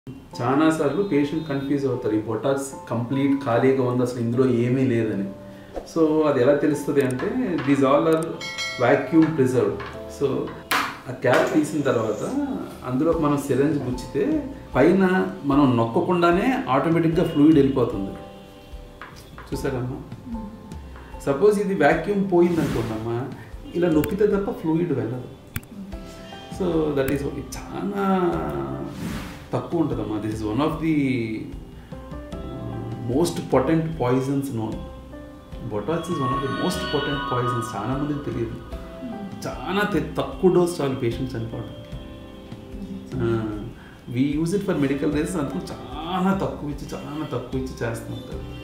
చాలా సార్లు patient confuse అవుతారు ఈ బొటాక్స్ కంప్లీట్ ఖాళీగా ఉంది అసలు ఇందులో ఏమీ లేదని సో అది ఎలా తెలుస్తుంది అంటే these all are vacuum preserve so ఆ క్యాప్ తీసిన తర్వాత అందులో మనం సిరంజ్ గుచ్చితే పైన మనం నొక్కకుండానే ఆటోమేటిక్గా ఫ్లూయిడ్ వెళ్ళిపోతుంది చూసారమ్మా సపోజ్ ఇది వాక్యూమ్ పోయింది అనుకోండమ్మా ఇలా నొక్కితే తప్ప ఫ్లూయిడ్ వెళ్ళదు సో దట్ ఈస్ చాలా తక్కువ ఉంటుందమ్మా this is one of the most potent poisons known Botox is one of the most potent poisons చాలా మందికి తెలియదు చాలా తె- తక్కువ డోస్ చాలు పేషెంట్స్ చనిపోవడం we use it for medical reasons అందుకు చాలా తక్కువ ఇచ్చి చాలా తక్కువ ఇచ్చి చేస్తుంటారు